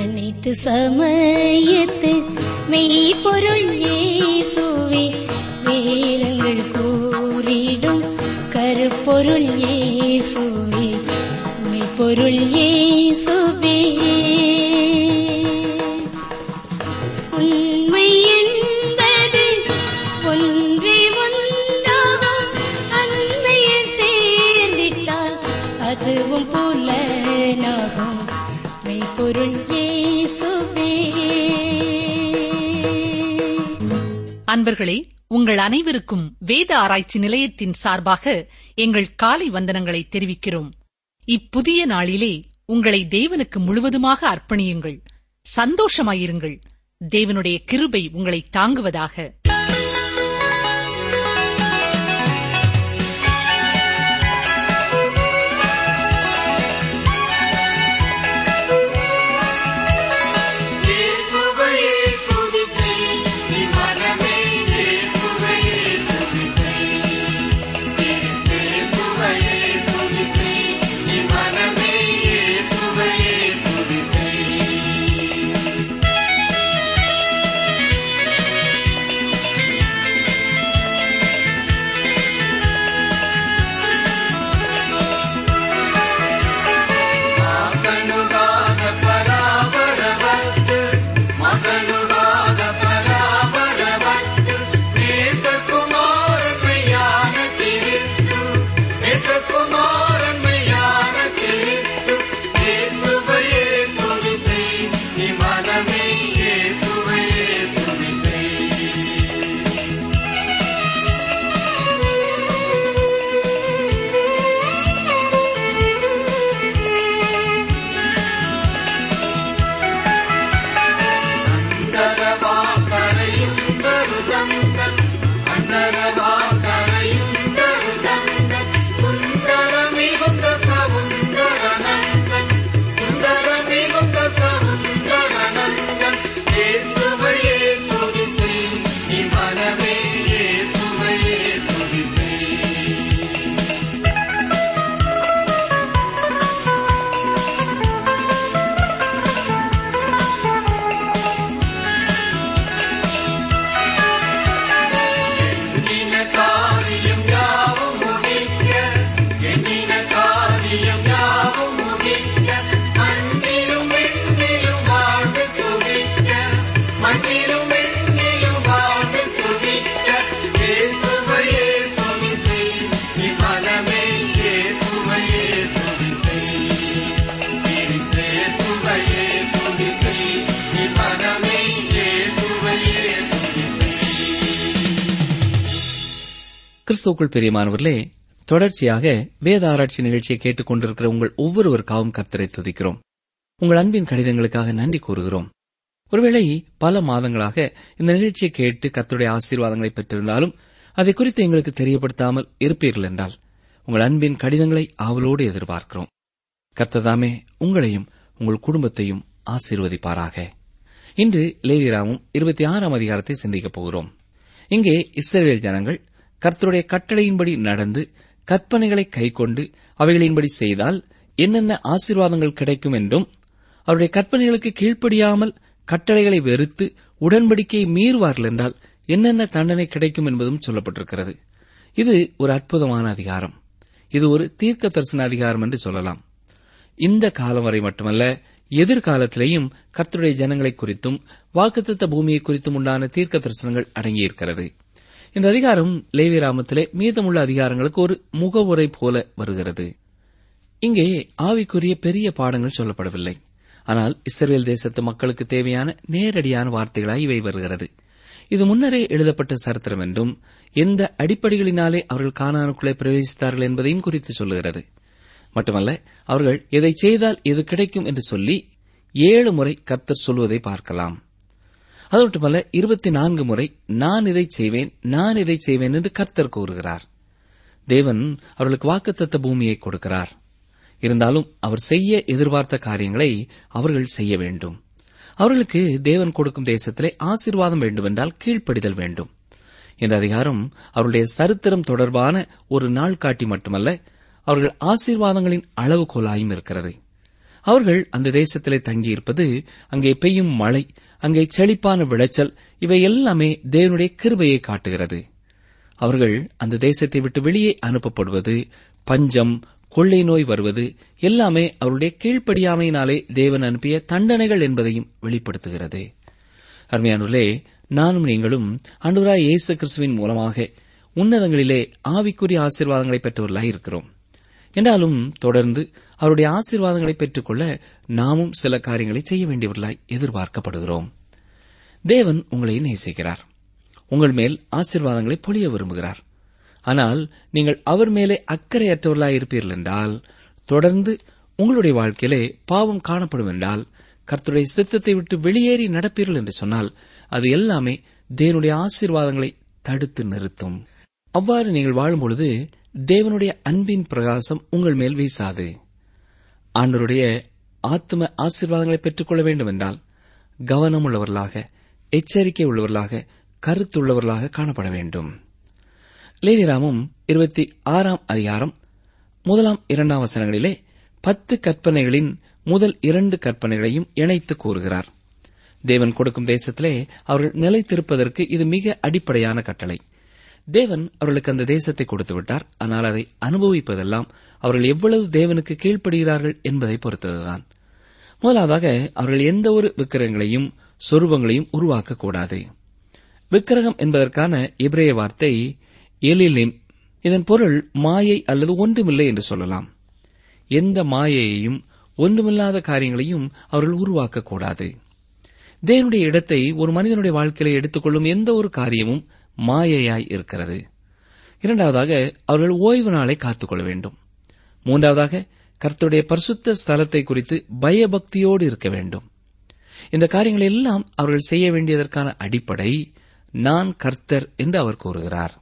அனைத்து சமயத்து மெய்ப்பொருள் இயேசுவே வேதங்கள் கூறிடும் கருப்பொருள் இயேசுவே மெய்ப்பொருள் இயேசுவே உண்மை என்பது ஒன்றே ஒன்றாகும் அண்மையில் சேர்ந்திட்டால் அதுவும் புலனாகும் மெய்ப்பொருள் இயேசுவே அன்பர்களே உங்கள் அனைவருக்கும் வேத ஆராய்ச்சி நிலையத்தின் சார்பாக எங்கள் காலை வந்தனங்களை தெரிவிக்கிறோம் இப்புதிய நாளிலே உங்களை தேவனுக்கு முழுவதுமாக அர்ப்பணியுங்கள் சந்தோஷமாயிருங்கள் தேவனுடைய கிருபை உங்களை தாங்குவதாக இயேசுவையே துதி செய் நீ மனமே இயேசுவையே துதி செய் இயேசுவையே துதி செய் நீ மனமே இயேசுவையே துதி செய் ಮಗನುಗಾದ ಪರಾಪರ ವಸ್ತು ಮಗನುಗಾದ ಪರಾಪರ ವಸ್ತು ನೇಸಕುಮಾರನ್ಮಯಾನ ಕಿರಿಸ್ತು ನೇಸಕುಮಾರನ್ಮಯಾನ ಕಿರಿಸ್ತು ಯೇಸುவையே துதி செய் நீ மனமே இயேசுவையே துதி செய் அந்தரவா கரையும் தருதங்கள் அந்தரவா கரையும் தருதங்கள் சுந்தரமிகுந்த சவுந்தரனங்கள் சுந்தரமிகுந்த சவுந்தரனங்கள் இயேசுவையே துதி செய் நீ மனமே இயேசுவையே துதி செய் எண்ணின காரியம் யாவும் முடிக்க எண்ணின காரியம் யாவும் முடிக்க மண்ணிலும் வெண்ணிலும் வாழ்ந்து சுவிக்க மண்ணிலும் வெண்ணிலும் வாழ்ந்து சுவிக்க இயேசுவையே துதி செய் நீ மனமே இயேசுவையே துதி செய் இயேசுவையே துதி செய் நீ மனமே இயேசுவையே துதி செய் கிறிஸ்துவுக்குள் பிரியமானவர்களே தொடர்ச்சியாக வேத ஆராய்ச்சி நிகழ்ச்சியை கேட்டுக் கொண்டிருக்கிற உங்கள் ஒவ்வொருவருக்காகவும் கர்த்தரை துதிக்கிறோம் உங்கள் அன்பின் கடிதங்களுக்காக நன்றி கூறுகிறோம் ஒருவேளை பல மாதங்களாக இந்த நிகழ்ச்சியை கேட்டு கர்த்தருடைய ஆசீர்வாதங்களை பெற்றிருந்தாலும் அதை குறித்து எங்களுக்கு தெரியப்படுத்தாமல் இருப்பீர்கள் என்றால் உங்கள் அன்பின் கடிதங்களை ஆவலோடு எதிர்பார்க்கிறோம் கர்த்ததாமே உங்களையும் உங்கள் குடும்பத்தையும் ஆசீர்வதிப்பாராக இன்று லேவிராமும் இருபத்தி ஆறாம் அதிகாரத்தை சிந்திக்கப் போகிறோம் இங்கே இஸ்ரவேல் ஜனங்கள் கர்த்தருடைய கட்டளையின்படி நடந்து கற்பனைகளை கைக்கொண்டு அவைகளின்படி செய்தால் என்னென்ன ஆசீர்வாதங்கள் கிடைக்கும் என்றும் அவருடைய கற்பனைகளுக்கு கீழ்ப்படியாமல் கட்டளைகளை வெறுத்து உடன்படிக்கையை மீறுவார்கள் என்றால் என்னென்ன தண்டனை கிடைக்கும் என்பதும் சொல்லப்பட்டிருக்கிறது இது ஒரு அற்புதமான அதிகாரம் இது ஒரு தீர்க்க தரிசன அதிகாரம் என்று சொல்லலாம் இந்த காலம் வரை மட்டுமல்ல எதிர்காலத்திலேயும் கர்த்தருடைய ஜனங்களை குறித்தும் வாக்குத்தத்த பூமியை குறித்தும் உண்டான தீர்க்க தரிசனங்கள் அடங்கியிருக்கிறது இந்த அதிகாரம் லேவிராமத்திலே மீதமுள்ள அதிகாரங்களுக்கு ஒரு முகவுரை போல வருகிறது இங்கே ஆவிக்குரிய பெரிய பாடங்கள் சொல்லப்படவில்லை ஆனால் இஸ்ரேல் தேசத்து மக்களுக்கு தேவையான நேரடியான வார்த்தைகளாய் இவை வருகிறது இது முன்னரே எழுதப்பட்ட சரித்திரம் என்றும் எந்த அடிப்படைகளினாலே அவர்கள் கானானுக்குள்ளே பிரவேசித்தார்கள் என்பதையும் குறித்து சொல்லுகிறது மட்டுமல்ல அவர்கள் எதை செய்தால் எது கிடைக்கும் என்று சொல்லி ஏழு முறை கர்த்தர் சொல்வதை பார்க்கலாம் அது மட்டுமல்ல இருபத்தி நான்கு முறை நான் இதை செய்வேன் நான் இதை செய்வேன் என்று கர்த்தர் கூறுகிறார் தேவன் அவர்களுக்கு வாக்குத்தத்த பூமியை கொடுக்கிறார் இருந்தாலும் அவர் செய்ய எதிர்பார்த்த காரியங்களை அவர்கள் செய்ய வேண்டும் அவர்களுக்கு தேவன் கொடுக்கும் தேசத்திலே ஆசீர்வாதம் வேண்டுமென்றால் கீழ்ப்படிதல் வேண்டும் இந்த அதிகாரம் அவருடைய சரித்திரம் தொடர்பான ஒரு நாள் காட்டி மட்டுமல்ல அவர்கள் ஆசீர்வாதங்களின் அளவுகோலாயும் இருக்கிறது அவர்கள் அந்த தேசத்திலே தங்கியிருப்பது அங்கே பெய்யும் மழை அங்கே செழிப்பான விளைச்சல் இவை எல்லாமே தேவனுடைய கிருபையை காட்டுகிறது அவர்கள் அந்த தேசத்தை விட்டு வெளியே அனுப்பப்படுவது பஞ்சம் கொள்ளை நோய் வருவது எல்லாமே அவருடைய கீழ்ப்படியாமையினாலே தேவன் அனுப்பிய தண்டனைகள் என்பதையும் வெளிப்படுத்துகிறது அருமையானுள்ளே நானும் நீங்களும் அன்றுராய் இயேசு கிறிஸ்துவின் மூலமாக உன்னதங்களிலே ஆவிக்குரிய ஆசீர்வாதங்களை பெற்றவர்களாய் இருக்கிறோம் என்றாலும் தொடர்ந்து அவருடைய ஆசீர்வாதங்களை பெற்றுக்கொள்ள நாமும் சில காரியங்களை செய்ய வேண்டியவர்களாய் எதிர்பார்க்கப்படுகிறோம் தேவன் உங்களை நேசிக்கிறார் உங்கள் மேல் ஆசீர்வாதங்களை பொழிய விரும்புகிறார் ஆனால் நீங்கள் அவர் மேலே அக்கறையற்றவர்களாய் இருப்பீர்கள் என்றால் தொடர்ந்து உங்களுடைய வாழ்க்கையிலே பாவம் காணப்படும் என்றால் கர்த்தருடைய சித்தத்தை விட்டு வெளியேறி நடப்பீர்கள் என்று சொன்னால் அது எல்லாமே தேவனுடைய ஆசீர்வாதங்களை தடுத்து நிறுத்தும் அவ்வாறு நீங்கள் வாழும்பொழுது தேவனுடைய அன்பின் பிரகாசம் உங்கள் மேல் வீசாது ஆண்டவருடைய ஆத்ம ஆசீர்வாதங்களை பெற்றுக்கொள்ள வேண்டும் என்றால் கவனமுள்ளவர்களாக எச்சரிக்கை உள்ளவர்களாக கருத்துள்ளவர்களாக காணப்பட வேண்டும் லேவிராமும் இருபத்தி ஆறாம் அதிகாரம் முதலாம் இரண்டாம் வசனங்களிலே பத்து கற்பனைகளின் முதல் இரண்டு கற்பனைகளையும் இணைத்து கூறுகிறார் தேவன் கொடுக்கும் தேசத்திலே அவர்கள் நிலைத்திருப்பதற்கு இது மிக அடிப்படையான கட்டளை தேவன் அவர்களுக்கு அந்த தேசத்தை கொடுத்து விட்டார் ஆனால் அதை அனுபவிப்பதெல்லாம் அவர்கள் எவ்வளவு தேவனுக்கு கீழ்ப்படுகிறார்கள் என்பதை பொறுத்ததுதான் முதலாவதாக அவர்கள் எந்த ஒரு விக்கிரகங்களையும் சொரூபங்களையும் உருவாக்கக்கூடாது விக்கிரகம் என்பதற்கான எபிரேய வார்த்தை எலிலிம் இதன் பொருள் மாயை அல்லது ஒன்றுமில்லை என்று சொல்லலாம் எந்த மாயையையும் ஒன்றுமில்லாத காரியங்களையும் அவர்கள் உருவாக்கக்கூடாது தேவனுடைய இடத்தை ஒரு மனிதனுடைய வாழ்க்கையில எடுத்துக்கொள்ளும் எந்த ஒரு காரியமும் மாயையாய் இருக்கிறது இரண்டாவதாக அவர்கள் ஓய்வு நாளை காத்துக்கொள்ள வேண்டும் மூன்றாவதாக கர்த்தருடைய பரிசுத்த ஸ்தலத்தை குறித்து பயபக்தியோடு இருக்க வேண்டும் இந்த காரியங்கள் எல்லாம் அவர்கள் செய்ய வேண்டியதற்கான அடிப்படை நான் கர்த்தர் என்று அவர் கூறுகிறார்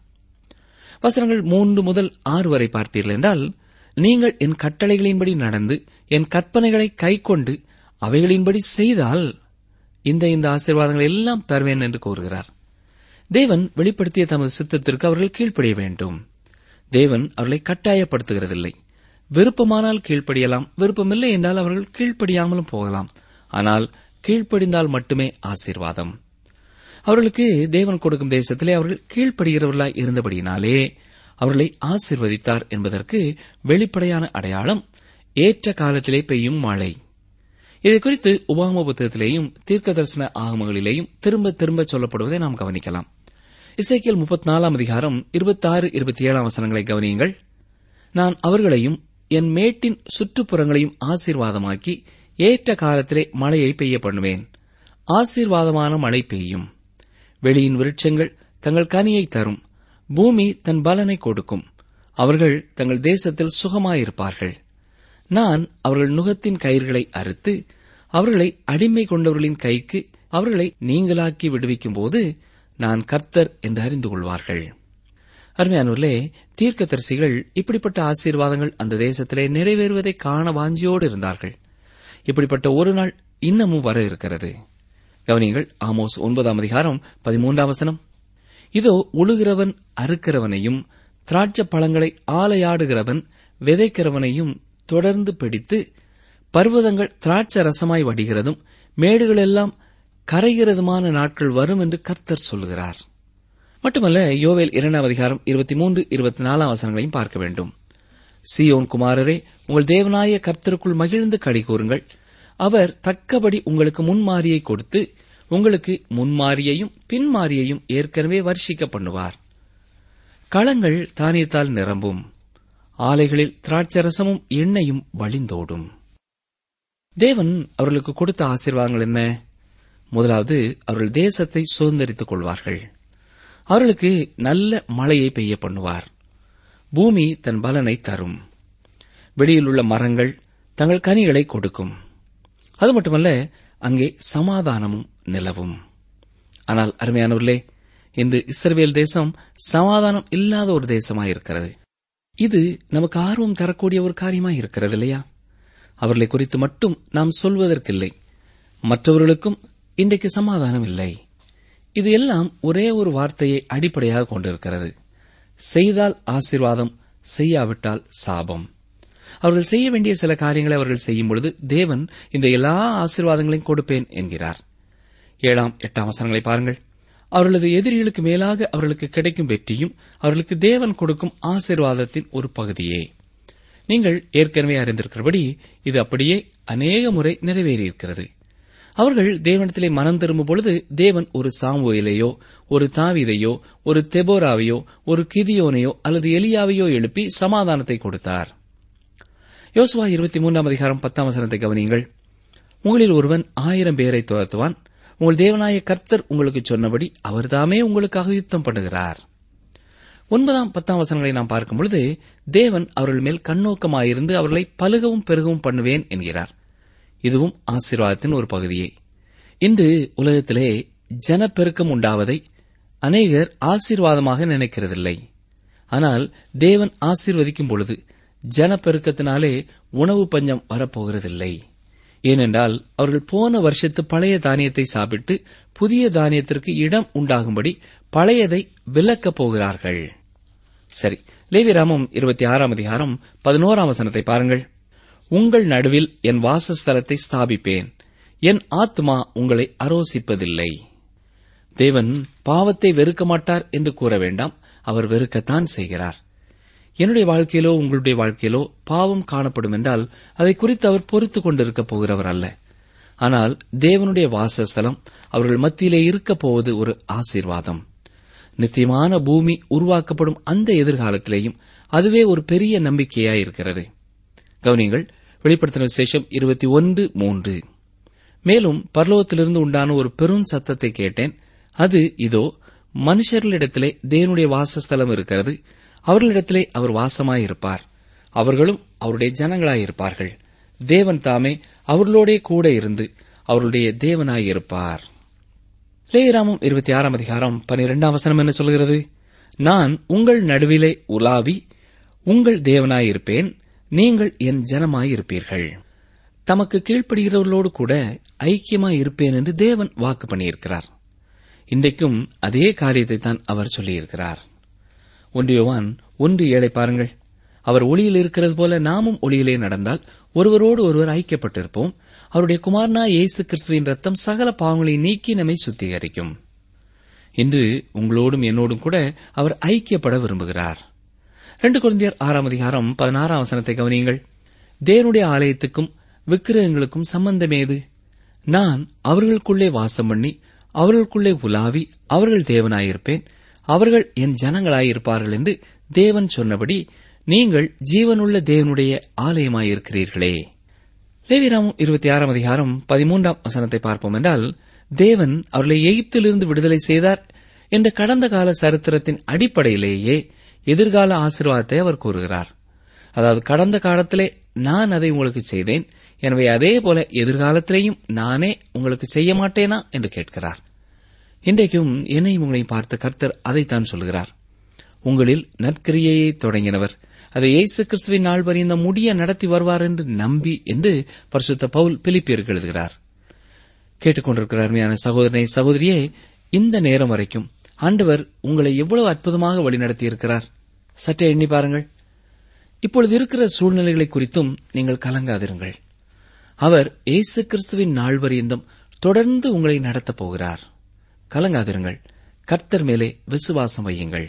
வசனங்கள் மூன்று முதல் ஆறு வரை பார்ப்பீர்கள் என்றால் நீங்கள் என் கட்டளைகளின்படி நடந்து என் கற்பனைகளை கைக்கொண்டு அவைகளின்படி செய்தால் இந்த இந்த ஆசீர்வாதங்களை எல்லாம் பெறுவேன் என்று கூறுகிறார் தேவன் வெளிப்படுத்திய தமது சித்தத்திற்கு அவர்கள் கீழ்ப்படிய வேண்டும் தேவன் அவர்களை கட்டாயப்படுத்துகிறதில்லை விருப்பமானால் கீழ்ப்படியலாம் விருப்பமில்லை என்றால் அவர்கள் கீழ்ப்படியாமலும் போகலாம் ஆனால் கீழ்ப்படிந்தால் மட்டுமே ஆசீர்வாதம் அவர்களுக்கு தேவன் கொடுக்கும் தேசத்திலே அவர்கள் கீழ்ப்படுகிறவர்களாய் இருந்தபடியினாலே அவர்களை ஆசிர்வதித்தார் என்பதற்கு வெளிப்படையான அடையாளம் ஏற்ற காலத்திலே பெய்யும் மழை இதை குறித்து உபாம புத்தகத்திலேயும் தீர்க்க தரிசன ஆகமங்களிலேயும் திரும்ப திரும்ப சொல்லப்படுவதை நாம் கவனிக்கலாம் இசைக்கியல் முப்பத்தி நாலாம் அதிகாரம் இருபத்தாறு இருபத்தி ஏழாம் வசனங்களை கவனியுங்கள் நான் அவர்களையும் என் மேட்டின் சுற்றுப்புறங்களையும் ஆசீர்வாதமாக்கி ஏற்ற காலத்திலே மழையை பெய்ய பண்ணுவேன் ஆசீர்வாதமான மழை பெய்யும் வெளியின் விருட்சங்கள் தங்கள் கனியை தரும் பூமி தன் பலனை கொடுக்கும் அவர்கள் தங்கள் தேசத்தில் சுகமாயிருப்பார்கள் நான் அவர்கள் நுகத்தின் கயிர்களை அறுத்து அவர்களை அடிமை கொண்டவர்களின் கைக்கு அவர்களை நீங்களாக்கி விடுவிக்கும் போது நான் கர்த்தர் என்று அறிந்து கொள்வார்கள் அருமையானூர்லே தீர்க்கதரிசிகள் இப்படிப்பட்ட ஆசீர்வாதங்கள் அந்த தேசத்திலே நிறைவேறுவதை காண வாஞ்சியோடு இருந்தார்கள் இப்படிப்பட்ட ஒரு நாள் இன்னமும் வர இருக்கிறது கவனியங்கள் ஆமோஸ் ஒன்பதாம் அதிகாரம் பதிமூன்றாம் வசனம் இதோ உழுகிறவன் அறுக்கிறவனையும் திராட்சை பழங்களை ஆலையாடுகிறவன் விதைக்கிறவனையும் தொடர்ந்து பிடித்து பர்வதங்கள் திராட்சை ரசமாய் வடிகிறதும் மேடுகளெல்லாம் கரைகிறதுமான நாட்கள் வரும் என்று கர்த்தர் சொல்கிறார் மட்டுமல்ல யோவேல் இரண்டாம் அதிகாரம் இருபத்தி மூன்று இருபத்தி நாலாம் வசனங்களையும் பார்க்க வேண்டும் சியோன் குமாரரே உங்கள் தேவனாய கர்த்தருக்குள் மகிழ்ந்து கடி கூறுங்கள் அவர் தக்கபடி உங்களுக்கு முன்மாரியை கொடுத்து உங்களுக்கு முன்மாரியையும் பின்மாரியையும் ஏற்கனவே வர்ஷிக்க பண்ணுவார் களங்கள் தானியத்தால் நிரம்பும் ஆலைகளில் திராட்சரசமும் எண்ணெயும் வழிந்தோடும் தேவன் அவர்களுக்கு கொடுத்த ஆசீர்வாதங்கள் என்ன முதலாவது அவர்கள் தேசத்தை சுதந்திரித்துக் கொள்வார்கள் அவர்களுக்கு நல்ல மழையை பெய்ய பண்ணுவார் பூமி தன் பலனை தரும் வெளியிலுள்ள மரங்கள் தங்கள் கனிகளை கொடுக்கும் அது மட்டுமல்ல அங்கே சமாதானமும் நிலவும் ஆனால் அருமையானவர்களே இன்று இஸ்ரவேல் தேசம் சமாதானம் இல்லாத ஒரு தேசமாயிருக்கிறது இது நமக்கு ஆர்வம் தரக்கூடிய ஒரு காரியமாய் இருக்கிறது இல்லையா அவர்களை குறித்து மட்டும் நாம் சொல்வதற்கில்லை மற்றவர்களுக்கும் இன்றைக்கு சமாதானம் இல்லை இது எல்லாம் ஒரே ஒரு வார்த்தையை அடிப்படையாக கொண்டிருக்கிறது செய்தால் ஆசீர்வாதம் செய்யாவிட்டால் சாபம் அவர்கள் செய்ய வேண்டிய சில காரியங்களை அவர்கள் செய்யும் பொழுது தேவன் இந்த எல்லா ஆசீர்வாதங்களையும் கொடுப்பேன் என்கிறார் ஏழாம் எட்டாம் வசனங்களை பாருங்கள் அவர்களது எதிரிகளுக்கு மேலாக அவர்களுக்கு கிடைக்கும் வெற்றியும் அவர்களுக்கு தேவன் கொடுக்கும் ஆசீர்வாதத்தின் ஒரு பகுதியே நீங்கள் ஏற்கனவே அறிந்திருக்கிறபடி இது அப்படியே அநேக முறை நிறைவேறியிருக்கிறது அவர்கள் தேவனிடத்திலே மனம் திரும்பும் பொழுது தேவன் ஒரு சாமுவேலையோ ஒரு தாவீதையோ ஒரு தெபோராவையோ ஒரு கிதியோனையோ அல்லது எலியாவையோ எழுப்பி சமாதானத்தை கொடுத்தார் யோசுவா இருபத்தி மூன்றாம் அதிகாரம் பத்தாம் வசனத்தை கவனியுங்கள் உங்களில் ஒருவன் ஆயிரம் பேரை துரத்துவான் உங்கள் தேவனாய கர்த்தர் உங்களுக்கு சொன்னபடி அவர்தாமே உங்களுக்காக யுத்தம் பண்ணுகிறார் ஒன்பதாம் பத்தாம் வசனங்களை நாம் பார்க்கும் பொழுது தேவன் அவர்கள் மேல் கண்ணோக்கமாயிருந்து அவர்களை பலுகவும் பெருகவும் பண்ணுவேன் என்கிறார் இதுவும் ஆசீர்வாதத்தின் ஒரு பகுதியே இன்று உலகத்திலே ஜனப்பெருக்கம் உண்டாவதை அநேகர் ஆசீர்வாதமாக நினைக்கிறதில்லை ஆனால் தேவன் ஆசீர்வதிக்கும் பொழுது ஜனப்பெருக்கத்தினாலே உணவு பஞ்சம் வரப்போகிறதில்லை ஏனென்றால் அவர்கள் போன வருஷத்து பழைய தானியத்தை சாப்பிட்டு புதிய தானியத்திற்கு இடம் உண்டாகும்படி பழையதை விலக்கப் போகிறார்கள் சரி லேவிராமம் இருபத்தி ஆறாம் அதிகாரம் பதினோராம் வசனத்தை பாருங்கள் உங்கள் நடுவில் என் வாசஸ்தலத்தை ஸ்தாபிப்பேன் என் ஆத்மா உங்களை அரோசிப்பதில்லை தேவன் பாவத்தை வெறுக்க மாட்டார் என்று கூற வேண்டாம் அவர் வெறுக்கத்தான் செய்கிறார் என்னுடைய வாழ்க்கையிலோ உங்களுடைய வாழ்க்கையிலோ பாவம் காணப்படும் என்றால் அதை குறித்து அவர் பொறுத்துக் கொண்டிருக்கப் போகிறவர் அல்ல ஆனால் தேவனுடைய வாசஸ்தலம் அவர்கள் மத்தியிலே இருக்கப் போவது ஒரு ஆசீர்வாதம் நித்தியமான பூமி உருவாக்கப்படும் அந்த எதிர்காலத்திலேயும் அதுவே ஒரு பெரிய நம்பிக்கையாயிருக்கிறது கவனியங்கள் வெளிப்படுத்தின விசேஷம் இருபத்தி ஒன்று மூன்று மேலும் பரலோகத்திலிருந்து உண்டான ஒரு பெரும் சத்தத்தை கேட்டேன் அது இதோ மனுஷர்களிடத்திலே தேவனுடைய வாசஸ்தலம் இருக்கிறது அவர்களிடத்திலே அவர் வாசமாயிருப்பார் அவர்களும் அவருடைய ஜனங்களாயிருப்பார்கள் தேவன் தாமே அவர்களோடே கூட இருந்து அவர்களுடைய தேவனாயிருப்பார் லேயராமம் இருபத்தி ஆறாம் அதிகாரம் பனிரெண்டாம் வசனம் என்ன சொல்கிறது நான் உங்கள் நடுவிலே உலாவி உங்கள் தேவனாயிருப்பேன் நீங்கள் என் ஜனமாயிருப்பீர்கள் தமக்கு கீழ்ப்படுகிறவர்களோடு கூட ஐக்கியமாயிருப்பேன் என்று தேவன் வாக்கு பண்ணியிருக்கிறார் இன்றைக்கும் அதே காரியத்தை தான் அவர் சொல்லியிருக்கிறார் ஒன்றியவான் ஒன்று ஏழை பாருங்கள் அவர் ஒளியில் இருக்கிறது போல நாமும் ஒளியிலே நடந்தால் ஒருவரோடு ஒருவர் ஐக்கியப்பட்டிருப்போம் அவருடைய குமாரனா இயேசு கிறிஸ்துவின் ரத்தம் சகல பாவங்களை நீக்கி நம்மை சுத்திகரிக்கும் இன்று உங்களோடும் என்னோடும் கூட அவர் ஐக்கியப்பட விரும்புகிறார் ரெண்டு குழந்தையர் ஆறாம் அதிகாரம் பதினாறாம் வசனத்தை கவனியுங்கள் தேவனுடைய ஆலயத்துக்கும் விக்கிரகங்களுக்கும் சம்பந்தமேது நான் அவர்களுக்குள்ளே வாசம் பண்ணி அவர்களுக்குள்ளே உலாவி அவர்கள் தேவனாயிருப்பேன் அவர்கள் என் ஜனங்களாயிருப்பார்கள் என்று தேவன் சொன்னபடி நீங்கள் ஜீவனுள்ள தேவனுடைய ஆலயமாயிருக்கிறீர்களே லேவிராமம் இருபத்தி ஆறாம் அதிகாரம் பதிமூன்றாம் வசனத்தை பார்ப்போம் என்றால் தேவன் அவர்களை எகிப்திலிருந்து விடுதலை செய்தார் என்ற கடந்த கால சரித்திரத்தின் அடிப்படையிலேயே எதிர்கால ஆசீர்வாதத்தை அவர் கூறுகிறார் அதாவது கடந்த காலத்திலே நான் அதை உங்களுக்கு செய்தேன் எனவே அதே போல எதிர்காலத்திலேயும் நானே உங்களுக்கு செய்ய மாட்டேனா என்று கேட்கிறார் இன்றைக்கும் என்னையும் உங்களையும் பார்த்த கர்த்தர் அதைத்தான் சொல்கிறார் உங்களில் நற்கிரியையை தொடங்கினவர் அதை இயேசு கிறிஸ்துவின் நாள் வரைந்த முடிய நடத்தி வருவார் என்று நம்பி என்று பரிசுத்த பவுல் பிலிப்பியருக்கு எழுதுகிறார் கேட்டுக்கொண்டிருக்கிற அருமையான சகோதரனை சகோதரியே இந்த நேரம் வரைக்கும் ஆண்டவர் உங்களை எவ்வளவு அற்புதமாக வழிநடத்தியிருக்கிறார் சற்றே எண்ணி பாருங்கள் இப்பொழுது இருக்கிற சூழ்நிலைகளை குறித்தும் நீங்கள் கலங்காதிருங்கள் அவர் இயேசு கிறிஸ்துவின் நாள் வரியந்தம் தொடர்ந்து உங்களை நடத்தப் போகிறார் கலங்காதிருங்கள் கர்த்தர் மேலே விசுவாசம் வையுங்கள்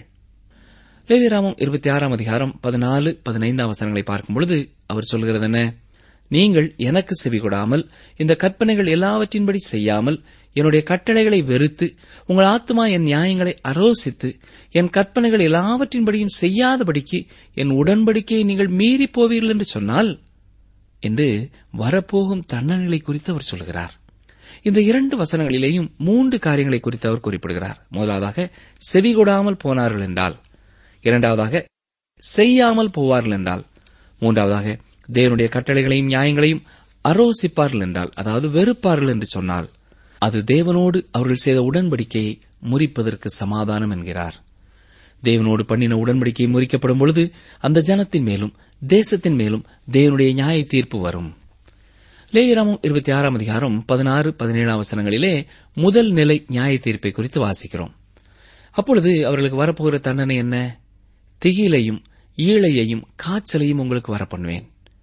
லேவிராமம் இருபத்தி ஆறாம் அதிகாரம் பதினாலு பதினைந்தாம் வசனங்களை பார்க்கும் பொழுது அவர் சொல்கிறது என்ன நீங்கள் எனக்கு செவிகொடாமல் இந்த கற்பனைகள் எல்லாவற்றின்படி செய்யாமல் என்னுடைய கட்டளைகளை வெறுத்து உங்கள் ஆத்மா என் நியாயங்களை அரோசித்து என் கற்பனைகள் எல்லாவற்றின்படியும் செய்யாதபடிக்கு என் உடன்படிக்கையை நீங்கள் மீறி போவீர்கள் என்று சொன்னால் என்று வரப்போகும் தண்டனைகளை குறித்து அவர் சொல்கிறார் இந்த இரண்டு வசனங்களிலேயும் மூன்று காரியங்களை குறித்து அவர் குறிப்பிடுகிறார் முதலாவதாக செவிகொடாமல் போனார்கள் என்றால் இரண்டாவதாக செய்யாமல் போவார்கள் என்றால் மூன்றாவதாக தேவனுடைய கட்டளைகளையும் நியாயங்களையும் அரோசிப்பார்கள் என்றால் அதாவது வெறுப்பார்கள் என்று சொன்னால் அது தேவனோடு அவர்கள் செய்த உடன்படிக்கையை முறிப்பதற்கு சமாதானம் என்கிறார் தேவனோடு பண்ணின உடன்படிக்கை முறிக்கப்படும் பொழுது அந்த ஜனத்தின் மேலும் தேசத்தின் மேலும் தேவனுடைய நியாய தீர்ப்பு வரும் லேயராமம் இருபத்தி ஆறாம் அதிகாரம் பதினாறு பதினேழாம் வசனங்களிலே முதல் நிலை நியாய தீர்ப்பை குறித்து வாசிக்கிறோம் அப்பொழுது அவர்களுக்கு வரப்போகிற தண்டனை என்ன திகிலையும் ஈழையையும் காய்ச்சலையும் உங்களுக்கு வரப்பண்ணுவேன்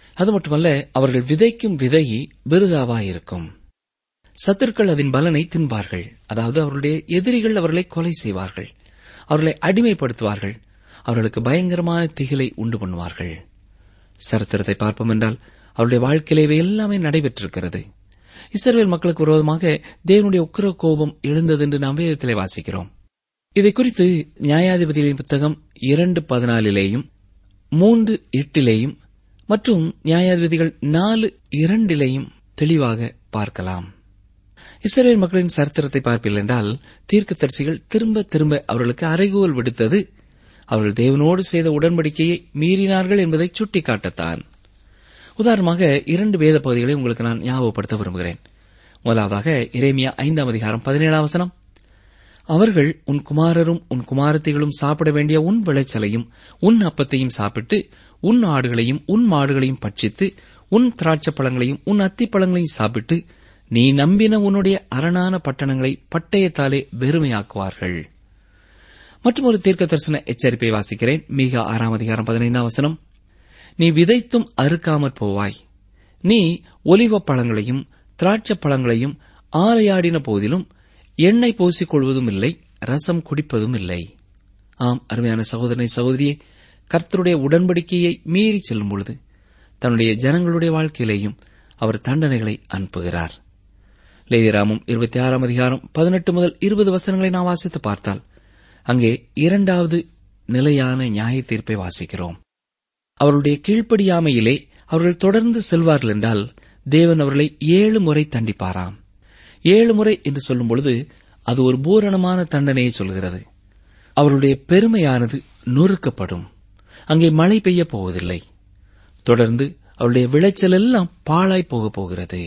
அது மட்டுமல்ல அவர்கள் விதைக்கும் விதை விருதாவாயிருக்கும் சத்துருக்கள் அதன் பலனை தின்பார்கள் அதாவது அவர்களுடைய எதிரிகள் அவர்களை கொலை செய்வார்கள் அவர்களை அடிமைப்படுத்துவார்கள் அவர்களுக்கு பயங்கரமான திகிலை உண்டு பண்ணுவார்கள் சரித்திரத்தை பார்ப்போம் என்றால் அவருடைய வாழ்க்கையிலே இவை எல்லாமே நடைபெற்றிருக்கிறது இஸ்ரவேல் மக்களுக்கு விரோதமாக தேவனுடைய உக்கிர கோபம் எழுந்தது என்று நாம் வேதத்திலே வாசிக்கிறோம் இதை குறித்து நியாயாதிபதிகளின் புத்தகம் இரண்டு பதினாலிலேயும் மூன்று எட்டிலேயும் மற்றும் நியாயாதிபதிகள் நாலு இரண்டிலேயும் தெளிவாக பார்க்கலாம் இஸ்ரேல் மக்களின் சரித்திரத்தை பார்ப்பீர்கள் என்றால் தீர்க்கதரிசிகள் திரும்ப திரும்ப அவர்களுக்கு அறைகூவல் விடுத்தது அவர்கள் தேவனோடு செய்த உடன்படிக்கையை மீறினார்கள் என்பதை சுட்டிக்காட்டத்தான் உதாரணமாக இரண்டு வேத பகுதிகளை உங்களுக்கு நான் ஞாபகப்படுத்த விரும்புகிறேன் முதலாவதாக இறைமியா ஐந்தாம் அதிகாரம் பதினேழாம் வசனம் அவர்கள் உன் குமாரரும் உன் குமாரத்திகளும் சாப்பிட வேண்டிய உன் விளைச்சலையும் உன் அப்பத்தையும் சாப்பிட்டு உன் ஆடுகளையும் உன் மாடுகளையும் பட்சித்து உன் திராட்சை பழங்களையும் உன் அத்திப்பழங்களையும் சாப்பிட்டு நீ நம்பின உன்னுடைய அரணான பட்டணங்களை பட்டயத்தாலே வெறுமையாக்குவார்கள் மற்றும் ஒரு தீர்க்க தரிசன எச்சரிப்பை வாசிக்கிறேன் மிக ஆறாம் அதிகாரம் பதினைந்தாம் வசனம் நீ விதைத்தும் அறுக்காமற் போவாய் நீ ஒலிவ பழங்களையும் திராட்சை பழங்களையும் ஆலையாடின போதிலும் எண்ணெய் பூசிக் கொள்வதும் இல்லை ரசம் குடிப்பதும் இல்லை ஆம் அருமையான சகோதரனை சகோதரியே கர்த்தருடைய உடன்படிக்கையை மீறி செல்லும் பொழுது தன்னுடைய ஜனங்களுடைய வாழ்க்கையிலேயும் அவர் தண்டனைகளை அனுப்புகிறார் லேயராமும் இருபத்தி ஆறாம் அதிகாரம் பதினெட்டு முதல் இருபது வசனங்களை நாம் வாசித்து பார்த்தால் அங்கே இரண்டாவது நிலையான நியாய தீர்ப்பை வாசிக்கிறோம் அவர்களுடைய கீழ்ப்படியாமையிலே அவர்கள் தொடர்ந்து செல்வார்கள் என்றால் தேவன் அவர்களை ஏழு முறை தண்டிப்பாராம் ஏழு முறை என்று சொல்லும் பொழுது அது ஒரு பூரணமான தண்டனையை சொல்கிறது அவர்களுடைய பெருமையானது நொறுக்கப்படும் அங்கே மழை பெய்யப் போவதில்லை தொடர்ந்து அவருடைய விளைச்சல் எல்லாம் பாழாய் போகப் போகிறது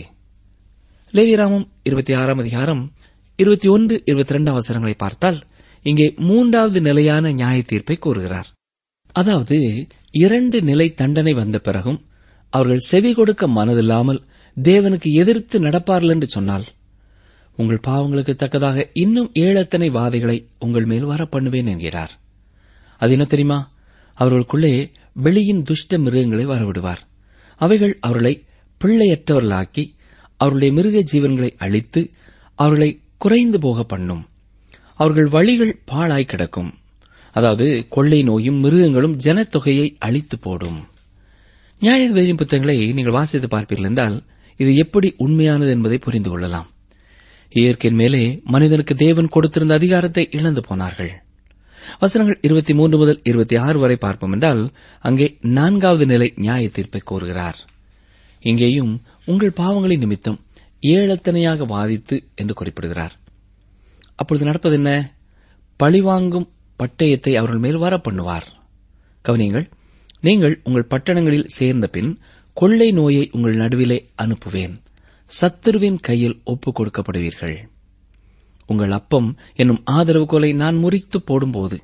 லேவிராமம் இருபத்தி ஆறாம் அதிகாரம் இருபத்தி ஒன்று இருபத்தி ரெண்டு அவசரங்களை பார்த்தால் இங்கே மூன்றாவது நிலையான நியாய தீர்ப்பை கூறுகிறார் அதாவது இரண்டு நிலை தண்டனை வந்த பிறகும் அவர்கள் செவி கொடுக்க மனதில்லாமல் தேவனுக்கு எதிர்த்து நடப்பார்கள் என்று சொன்னால் உங்கள் பாவங்களுக்கு தக்கதாக இன்னும் ஏழத்தனை வாதைகளை உங்கள் மேல் வர பண்ணுவேன் என்கிறார் அது என்ன தெரியுமா அவர்களுக்குள்ளே வெளியின் துஷ்ட மிருகங்களை வரவிடுவார் அவைகள் அவர்களை பிள்ளையற்றவர்களாக்கி அவருடைய மிருக ஜீவன்களை அழித்து அவர்களை குறைந்து போக பண்ணும் அவர்கள் வழிகள் பாழாய் கிடக்கும் அதாவது கொள்ளை நோயும் மிருகங்களும் ஜனத்தொகையை அழித்து போடும் நியாயவேதியின் புத்தகங்களை நீங்கள் வாசித்து பார்ப்பீர்கள் என்றால் இது எப்படி உண்மையானது என்பதை புரிந்து கொள்ளலாம் இயற்கையின் மேலே மனிதனுக்கு தேவன் கொடுத்திருந்த அதிகாரத்தை இழந்து போனார்கள் வசனங்கள் இருபத்தி மூன்று முதல் இருபத்தி ஆறு வரை பார்ப்போம் என்றால் அங்கே நான்காவது நிலை நியாய தீர்ப்பை கோருகிறார் இங்கேயும் உங்கள் பாவங்களின் நிமித்தம் ஏழத்தனையாக வாதித்து என்று குறிப்பிடுகிறார் அப்பொழுது நடப்பது என்ன பழிவாங்கும் பட்டயத்தை அவர்கள் மேல் வர பண்ணுவார் கவனியங்கள் நீங்கள் உங்கள் பட்டணங்களில் சேர்ந்த பின் கொள்ளை நோயை உங்கள் நடுவிலே அனுப்புவேன் சத்துருவின் கையில் ஒப்புக் கொடுக்கப்படுவீர்கள் உங்கள் அப்பம் என்னும் ஆதரவு கோலை நான் முறித்து போடும்போது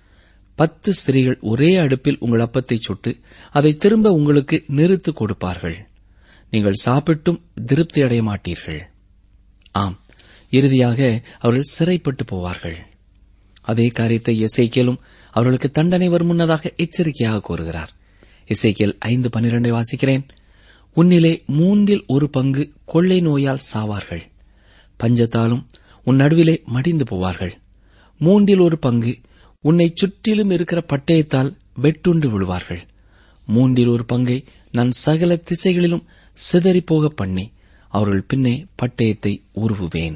பத்து ஸ்திரீகள் ஒரே அடுப்பில் உங்கள் அப்பத்தை சுட்டு அதை திரும்ப உங்களுக்கு நிறுத்து கொடுப்பார்கள் நீங்கள் சாப்பிட்டும் திருப்தி அடைய மாட்டீர்கள் ஆம் இறுதியாக அவர்கள் சிறைப்பட்டு போவார்கள் அதே காரியத்தை எசைக்கேலும் அவர்களுக்கு தண்டனை வரும் முன்னதாக எச்சரிக்கையாக கூறுகிறார் இசைக்கேல் ஐந்து பன்னிரண்டை வாசிக்கிறேன் உன்னிலே மூன்றில் ஒரு பங்கு கொள்ளை நோயால் சாவார்கள் பஞ்சத்தாலும் உன் நடுவிலே மடிந்து போவார்கள் மூன்றில் ஒரு பங்கு உன்னை சுற்றிலும் இருக்கிற பட்டயத்தால் வெட்டுண்டு விழுவார்கள் மூன்றில் ஒரு பங்கை நான் சகல திசைகளிலும் சிதறிப் போக பண்ணி அவர்கள் பின்னே பட்டயத்தை உருவுவேன்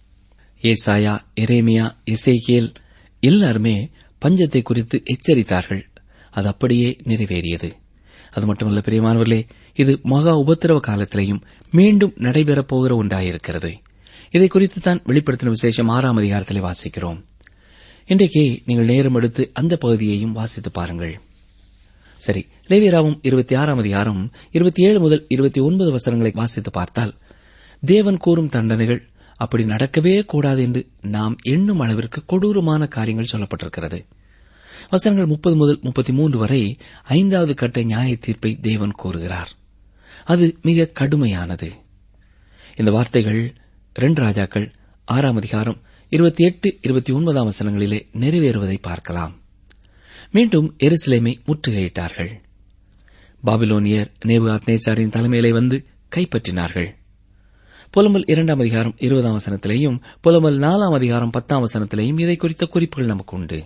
ஏசாயா எரேமியா எசேக்கியேல் எல்லாருமே பஞ்சத்தை குறித்து எச்சரித்தார்கள் அது அப்படியே நிறைவேறியது அது மட்டுமல்ல பிரியமானவர்களே இது மகா உபத்திரவ காலத்திலேயும் மீண்டும் நடைபெறப் போகிற ஒன்றாயிருக்கிறது இதை குறித்து தான் வெளிப்படுத்தின விசேஷம் ஆறாம் அதிகாரத்திலே வாசிக்கிறோம் இன்றைக்கு நீங்கள் நேரம் எடுத்து அந்த பகுதியையும் வாசித்து பாருங்கள் சரி லேவியராவும் இருபத்தி ஆறாம் அதிகாரம் இருபத்தி ஏழு முதல் இருபத்தி ஒன்பது வசனங்களை வாசித்து பார்த்தால் தேவன் கூறும் தண்டனைகள் அப்படி நடக்கவே கூடாது என்று நாம் எண்ணும் அளவிற்கு கொடூரமான காரியங்கள் சொல்லப்பட்டிருக்கிறது வசனங்கள் முப்பது முதல் முப்பத்தி மூன்று வரை ஐந்தாவது கட்ட நியாய தீர்ப்பை தேவன் கூறுகிறார் அது மிக கடுமையானது இந்த வார்த்தைகள் ரெண்டு ராஜாக்கள் ஆறாம் அதிகாரம் இருபத்தி எட்டு இருபத்தி ஒன்பதாம் வசனங்களிலே நிறைவேறுவதை பார்க்கலாம் மீண்டும் எருசலேமை முற்றுகையிட்டார்கள் பாபிலோனியர் நேபுகாத் நேச்சாரின் தலைமையிலே வந்து கைப்பற்றினார்கள் புலம்பல் இரண்டாம் அதிகாரம் இருபதாம் வசனத்திலேயும் புலம்பல் நாலாம் அதிகாரம் பத்தாம் வசனத்திலேயும் இதை குறித்த குறிப்புகள் நமக்கு உண்டு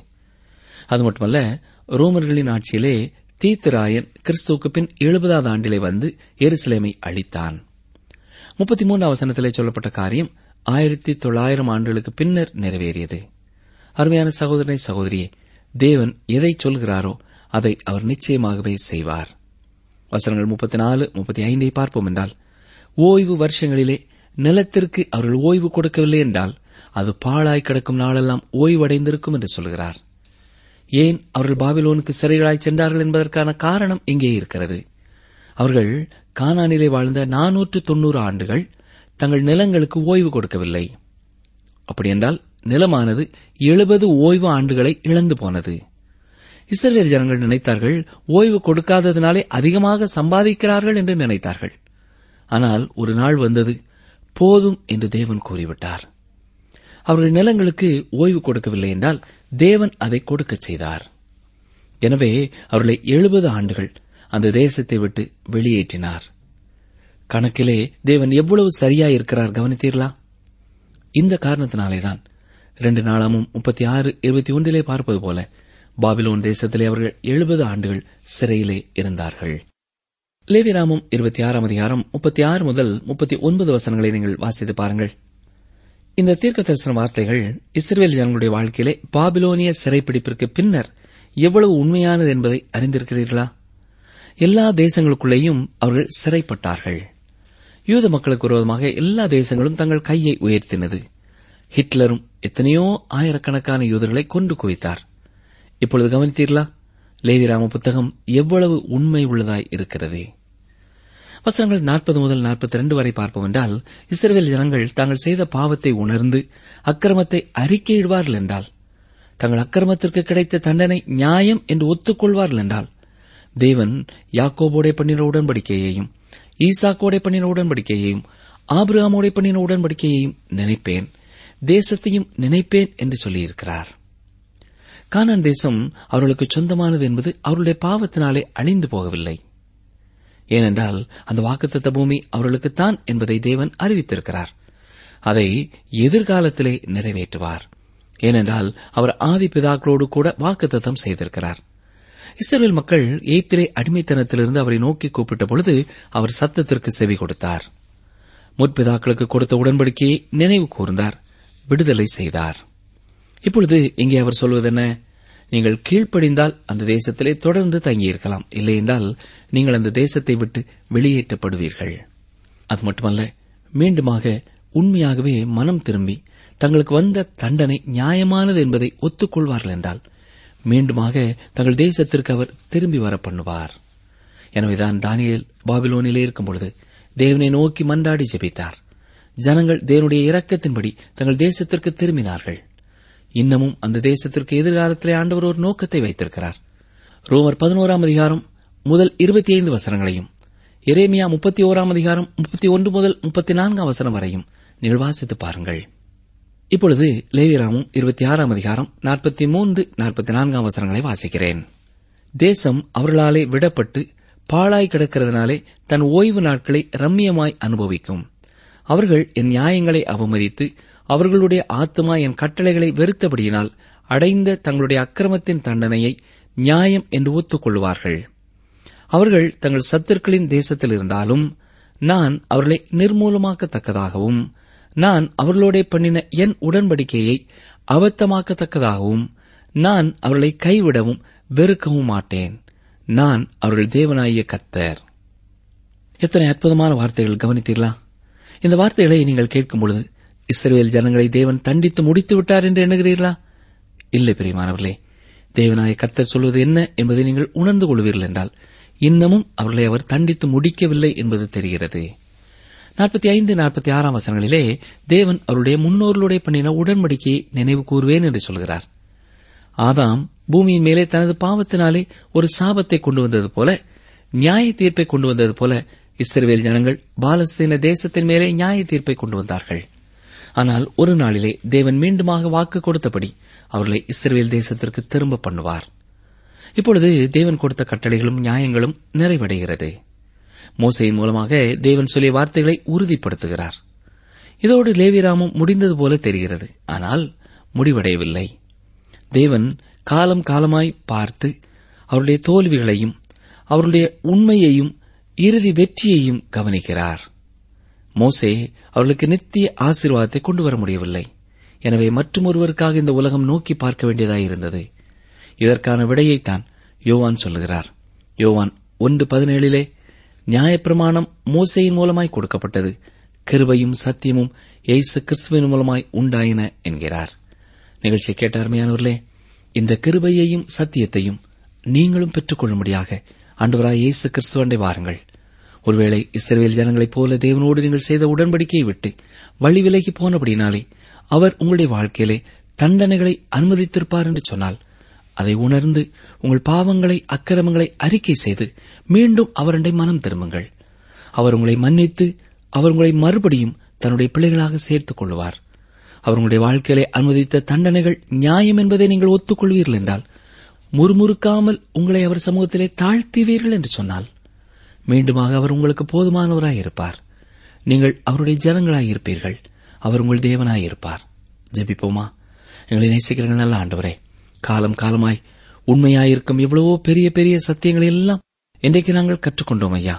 அது மட்டுமல்ல ரோமர்களின் ஆட்சியிலே தீத்துராயன் கிறிஸ்துவுக்கு பின் எழுபதாவது ஆண்டிலே வந்து எருசலேமை அழித்தான் முப்பத்தி மூன்றாம் வசனத்திலே சொல்லப்பட்ட காரியம் ஆயிரத்தி தொள்ளாயிரம் ஆண்டுகளுக்கு பின்னர் நிறைவேறியது அருமையான சகோதரனை சகோதரியே தேவன் எதை சொல்கிறாரோ அதை அவர் நிச்சயமாகவே செய்வார் வசனங்கள் முப்பத்தி நாலு முப்பத்தி ஐந்தை பார்ப்போம் என்றால் ஓய்வு வருஷங்களிலே நிலத்திற்கு அவர்கள் ஓய்வு கொடுக்கவில்லை என்றால் அது பாழாய் கிடக்கும் நாளெல்லாம் ஓய்வடைந்திருக்கும் என்று சொல்கிறார் ஏன் அவர்கள் பாபிலோனுக்கு சிறைகளாய் சென்றார்கள் என்பதற்கான காரணம் இங்கே இருக்கிறது அவர்கள் கானானிலே வாழ்ந்த நானூற்று தொன்னூறு ஆண்டுகள் தங்கள் நிலங்களுக்கு ஓய்வு கொடுக்கவில்லை அப்படியென்றால் நிலமானது எழுபது ஓய்வு ஆண்டுகளை இழந்து போனது இஸ்ரேல் ஜனங்கள் நினைத்தார்கள் ஓய்வு கொடுக்காததினாலே அதிகமாக சம்பாதிக்கிறார்கள் என்று நினைத்தார்கள் ஆனால் ஒரு நாள் வந்தது போதும் என்று தேவன் கூறிவிட்டார் அவர்கள் நிலங்களுக்கு ஓய்வு கொடுக்கவில்லை என்றால் தேவன் அதை கொடுக்கச் செய்தார் எனவே அவர்களை எழுபது ஆண்டுகள் அந்த தேசத்தை விட்டு வெளியேற்றினார் கணக்கிலே தேவன் எவ்வளவு சரியாய் இருக்கிறார் கவனித்தீர்களா இந்த காரணத்தினாலேதான் இரண்டு நாளாமும் முப்பத்தி ஆறு இருபத்தி ஒன்றிலே பார்ப்பது போல பாபிலோன் தேசத்திலே அவர்கள் எழுபது ஆண்டுகள் சிறையிலே இருந்தார்கள் லேவிராமம் இருபத்தி ஆறாம் அதிகாரம் முப்பத்தி ஆறு முதல் முப்பத்தி ஒன்பது வசனங்களை நீங்கள் வாசித்து பாருங்கள் இந்த தீர்க்க தரிசன வார்த்தைகள் இஸ்ரேல் ஜனங்களுடைய வாழ்க்கையிலே பாபிலோனிய சிறைப்பிடிப்பிற்கு பின்னர் எவ்வளவு உண்மையானது என்பதை அறிந்திருக்கிறீர்களா எல்லா தேசங்களுக்குள்ளேயும் அவர்கள் சிறைப்பட்டார்கள் யூத மக்களுக்கு விரோதமாக எல்லா தேசங்களும் தங்கள் கையை உயர்த்தினது ஹிட்லரும் எத்தனையோ ஆயிரக்கணக்கான யூதர்களை கொண்டு குவித்தார் இப்பொழுது கவனித்தீர்களா லேவிராம புத்தகம் எவ்வளவு உண்மை உள்ளதாய் இருக்கிறது வசனங்கள் நாற்பது முதல் நாற்பத்தி ரெண்டு வரை பார்ப்போம் என்றால் இஸ்ரேல் ஜனங்கள் தாங்கள் செய்த பாவத்தை உணர்ந்து அக்கிரமத்தை அறிக்கையிடுவார்கள் என்றால் தங்கள் அக்கிரமத்திற்கு கிடைத்த தண்டனை நியாயம் என்று ஒத்துக்கொள்வார்கள் என்றால் தேவன் யாக்கோபோடே பண்ணின உடன்படிக்கையையும் ஈசாக்கோடே பண்ணின உடன்படிக்கையையும் ஆபிரகாமோடே பண்ணின உடன்படிக்கையையும் நினைப்பேன் தேசத்தையும் நினைப்பேன் என்று சொல்லியிருக்கிறார் கானான் தேசம் அவர்களுக்கு சொந்தமானது என்பது அவர்களுடைய பாவத்தினாலே அழிந்து போகவில்லை ஏனென்றால் அந்த வாக்குத்தத்த பூமி அவர்களுக்குத்தான் என்பதை தேவன் அறிவித்திருக்கிறார் அதை எதிர்காலத்திலே நிறைவேற்றுவார் ஏனென்றால் அவர் ஆதி பிதாக்களோடு கூட வாக்குத்தத்தம் செய்திருக்கிறார் இஸ்ரேல் மக்கள் எய்ப்திலே அடிமைத்தனத்திலிருந்து அவரை நோக்கி கூப்பிட்ட பொழுது அவர் சத்தத்திற்கு செவி கொடுத்தார் முற்பிதாக்களுக்கு கொடுத்த உடன்படிக்கையை நினைவு கூர்ந்தார் விடுதலை செய்தார் இப்பொழுது இங்கே அவர் சொல்வதென்ன நீங்கள் கீழ்ப்படிந்தால் அந்த தேசத்திலே தொடர்ந்து தங்கியிருக்கலாம் இல்லையென்றால் நீங்கள் அந்த தேசத்தை விட்டு வெளியேற்றப்படுவீர்கள் அது மட்டுமல்ல மீண்டுமாக உண்மையாகவே மனம் திரும்பி தங்களுக்கு வந்த தண்டனை நியாயமானது என்பதை ஒத்துக்கொள்வார்கள் என்றால் மீண்டுமாக தங்கள் தேசத்திற்கு அவர் திரும்பி வர பண்ணுவார் எனவேதான் தானியேல் பாபிலோனிலே இருக்கும் பொழுது தேவனை நோக்கி மன்றாடி ஜெபித்தார் ஜனங்கள் தேவனுடைய இரக்கத்தின்படி தங்கள் தேசத்திற்கு திரும்பினார்கள் இன்னமும் அந்த தேசத்திற்கு எதிர்காலத்திலே ஆண்டவர் ஒரு நோக்கத்தை வைத்திருக்கிறார் ரோமர் பதினோராம் அதிகாரம் முதல் இருபத்தி ஐந்து வசனங்களையும் எரேமியா முப்பத்தி ஓராம் அதிகாரம் முப்பத்தி ஒன்று முதல் முப்பத்தி நான்காம் வசனம் வரையும் நிர்வாசித்து பாருங்கள் இப்பொழுது லேவிராமும் இருபத்தி ஆறாம் அதிகாரம் நாற்பத்தி மூன்று நாற்பத்தி நான்காம் வசனங்களை வாசிக்கிறேன் தேசம் அவர்களாலே விடப்பட்டு பாழாய் கிடக்கிறதுனாலே தன் ஓய்வு நாட்களை ரம்மியமாய் அனுபவிக்கும் அவர்கள் என் நியாயங்களை அவமதித்து அவர்களுடைய ஆத்துமா என் கட்டளைகளை வெறுத்தபடியினால் அடைந்த தங்களுடைய அக்கிரமத்தின் தண்டனையை நியாயம் என்று ஒத்துக்கொள்வார்கள் அவர்கள் தங்கள் சத்துருக்களின் தேசத்தில் இருந்தாலும் நான் அவர்களை நிர்மூலமாக்கத்தக்கதாகவும் நான் அவர்களோட பண்ணின என் உடன்படிக்கையை அபத்தமாக்கத்தக்கதாகவும் நான் அவர்களை கைவிடவும் வெறுக்கவும் மாட்டேன் நான் அவர்கள் தேவனாகிய கத்தர் எத்தனை அற்புதமான வார்த்தைகள் கவனித்தீர்களா இந்த வார்த்தைகளை நீங்கள் கேட்கும் பொழுது இஸ்ரேல் ஜனங்களை தேவன் தண்டித்து முடித்து விட்டார் என்று எண்ணுகிறீர்களா இல்லை பிரியமானவர்களே தேவனாய கர்த்தர் சொல்வது என்ன என்பதை நீங்கள் உணர்ந்து கொள்வீர்கள் என்றால் இன்னமும் அவர்களை அவர் தண்டித்து முடிக்கவில்லை என்பது தெரிகிறது நாற்பத்தி ஐந்து நாற்பத்தி ஆறாம் வசனங்களிலே தேவன் அவருடைய முன்னோர்களுடைய பண்ணின உடன்படிக்கையை நினைவு கூறுவேன் என்று சொல்கிறார் ஆதாம் பூமியின் மேலே தனது பாவத்தினாலே ஒரு சாபத்தை கொண்டு வந்தது போல நியாய தீர்ப்பை கொண்டு வந்தது போல இஸ்ரவேல் ஜனங்கள் பாலஸ்தீன தேசத்தின் மேலே நியாய தீர்ப்பை கொண்டு வந்தார்கள் ஆனால் ஒரு நாளிலே தேவன் மீண்டுமாக வாக்கு கொடுத்தபடி அவர்களை இஸ்ரவேல் தேசத்திற்கு திரும்ப பண்ணுவார் இப்பொழுது தேவன் கொடுத்த கட்டளைகளும் நியாயங்களும் நிறைவடைகிறது மோசையின் மூலமாக தேவன் சொல்லிய வார்த்தைகளை உறுதிப்படுத்துகிறார் இதோடு லேவிராமம் முடிந்தது போல தெரிகிறது ஆனால் முடிவடையவில்லை தேவன் காலம் காலமாய் பார்த்து அவருடைய தோல்விகளையும் அவருடைய உண்மையையும் இறுதி வெற்றியையும் கவனிக்கிறார் மோசே அவர்களுக்கு நித்திய ஆசீர்வாதத்தை கொண்டு வர முடியவில்லை எனவே மற்றொருவருக்காக இந்த உலகம் நோக்கி பார்க்க வேண்டியதாயிருந்தது இதற்கான விடையைத்தான் யோவான் சொல்லுகிறார் யோவான் ஒன்று பதினேழிலே நியாயப்பிரமாணம் மோசையின் மூலமாய் கொடுக்கப்பட்டது கிருபையும் சத்தியமும் இயேசு கிறிஸ்துவின் மூலமாய் உண்டாயின என்கிறார் நிகழ்ச்சியை கேட்ட அருமையானவர்களே இந்த கிருபையையும் சத்தியத்தையும் நீங்களும் பெற்றுக்கொள்ளும்படியாக ஆண்டவராய் இயேசு கிறிஸ்துவண்டை வாருங்கள் ஒருவேளை இஸ்ரவேல் ஜனங்களைப் போல தேவனோடு நீங்கள் செய்த உடன்படிக்கையை விட்டு வழி விலகி போனபடினாலே அவர் உங்களுடைய வாழ்க்கையிலே தண்டனைகளை அனுமதித்திருப்பார் என்று சொன்னால் அதை உணர்ந்து உங்கள் பாவங்களை அக்கிரமங்களை அறிக்கை செய்து மீண்டும் அவரண்டை மனம் திரும்புங்கள் அவர் உங்களை மன்னித்து அவர் உங்களை மறுபடியும் தன்னுடைய பிள்ளைகளாக சேர்த்துக் கொள்வார் அவர் உங்களுடைய வாழ்க்கையிலே அனுமதித்த தண்டனைகள் நியாயம் என்பதை நீங்கள் ஒத்துக்கொள்வீர்கள் என்றால் முறுமுறுக்காமல் உங்களை அவர் சமூகத்திலே தாழ்த்துவீர்கள் என்று சொன்னால் மீண்டுமாக அவர் உங்களுக்கு போதுமானவராய் இருப்பார் நீங்கள் அவருடைய ஜனங்களாய் இருப்பீர்கள் அவர் உங்கள் தேவனாய் இருப்பார் ஜெபிப்போமா எங்களை நேசிக்கிறீர்கள் நல்ல ஆண்டவரே காலம் காலமாய் உண்மையாயிருக்கும் எவ்வளவோ பெரிய பெரிய சத்தியங்களை எல்லாம் இன்றைக்கு நாங்கள் கற்றுக்கொண்டோம் ஐயா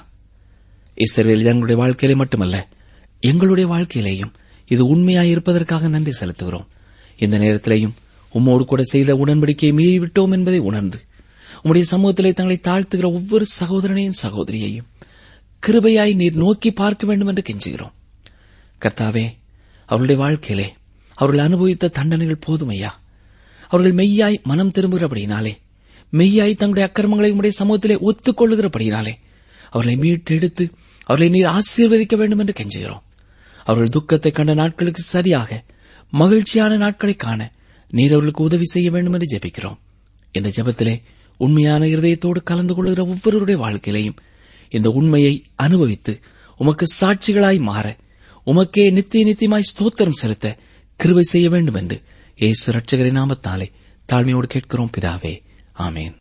இஸ்ரேல் ஜனங்களுடைய வாழ்க்கையிலே மட்டுமல்ல எங்களுடைய வாழ்க்கையிலேயும் இது உண்மையாயிருப்பதற்காக நன்றி செலுத்துகிறோம் இந்த நேரத்திலேயும் உம்மோடு கூட செய்த உடன்படிக்கையை மீறிவிட்டோம் என்பதை உணர்ந்து உம்முடைய சமூகத்திலே தங்களை தாழ்த்துகிற ஒவ்வொரு சகோதரனையும் சகோதரியையும் கிருபையாய் நீர் நோக்கி பார்க்க வேண்டும் என்று கெஞ்சுகிறோம் கர்த்தாவே அவருடைய வாழ்க்கையிலே அவர்கள் அனுபவித்த தண்டனைகள் போதுமையா அவர்கள் மெய்யாய் மனம் திரும்புகிறபடியினாலே மெய்யாய் தங்களுடைய அக்கிரமங்களை உடைய சமூகத்திலே ஒத்துக்கொள்ளுகிறபடியினாலே அவர்களை மீட்டெடுத்து அவர்களை நீர் ஆசீர்வதிக்க வேண்டும் என்று கெஞ்சுகிறோம் அவர்கள் துக்கத்தை கண்ட நாட்களுக்கு சரியாக மகிழ்ச்சியான நாட்களை காண நீர் அவர்களுக்கு உதவி செய்ய வேண்டும் என்று ஜெபிக்கிறோம் இந்த ஜெபத்திலே உண்மையான இருதயத்தோடு கலந்து கொள்கிற ஒவ்வொருவருடைய வாழ்க்கையிலையும் இந்த உண்மையை அனுபவித்து உமக்கு சாட்சிகளாய் மாற உமக்கே நித்திய நித்தியமாய் ஸ்தோத்திரம் செலுத்த கிருபை செய்ய வேண்டும் என்று இயேசு ரட்சகரின் நாமத்தாலே தாழ்மையோடு கேட்கிறோம் பிதாவே ஆமேன்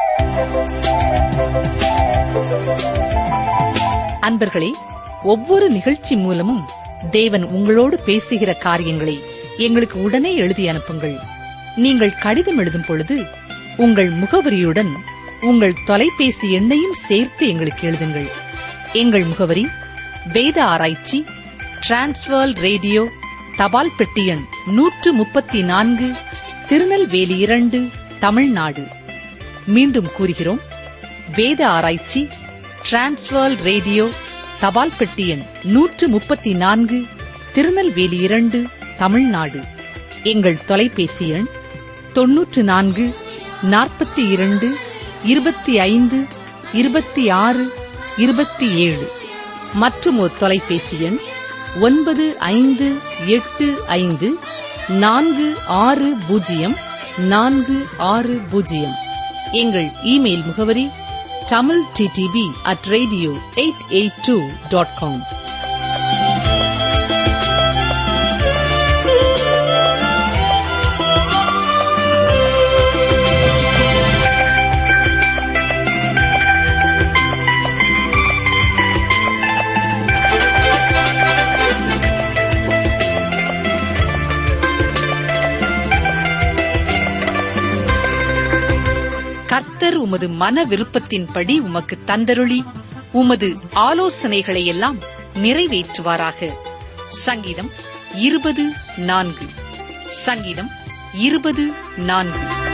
அன்பர்களே ஒவ்வொரு நிகழ்ச்சி மூலமும் தேவன் உங்களோடு பேசுகிற காரியங்களை எங்களுக்கு உடனே எழுதி அனுப்புங்கள் நீங்கள் கடிதம் எழுதும் பொழுது உங்கள் முகவரியுடன் உங்கள் தொலைபேசி எண்ணையும் சேர்த்து எங்களுக்கு எழுதுங்கள் எங்கள் முகவரி வேத ஆராய்ச்சி டிரான்ஸ்வர் ரேடியோ தபால் பெட்டி எண் நூற்று முப்பத்தி நான்கு திருநெல்வேலி இரண்டு தமிழ்நாடு மீண்டும் கூறுகிறோம் வேத ஆராய்ச்சி டிரான்ஸ்வர் ரேடியோ தபால் பெட்டி எண் நூற்று முப்பத்தி நான்கு திருநெல்வேலி இரண்டு தமிழ்நாடு எங்கள் தொலைபேசி எண் தொன்னூற்று நான்கு நாற்பத்தி இரண்டு இருபத்தி ஐந்து இருபத்தி ஆறு இருபத்தி ஏழு மற்றும் ஒரு தொலைபேசி எண் ஒன்பது ஐந்து எட்டு ஐந்து நான்கு ஆறு பூஜ்ஜியம் நான்கு ஆறு பூஜ்ஜியம் எங்கள் இமெயில் முகவரி Tamil DTP at radio eight eight two dot com கர்த்தர் உமது மன விருப்பத்தின்படி உமக்கு தந்தருளி உமது ஆலோசனைகளை எல்லாம் நிறைவேற்றுவாராக சங்கீதம் இருபது நான்கு சங்கீதம் இருபது நான்கு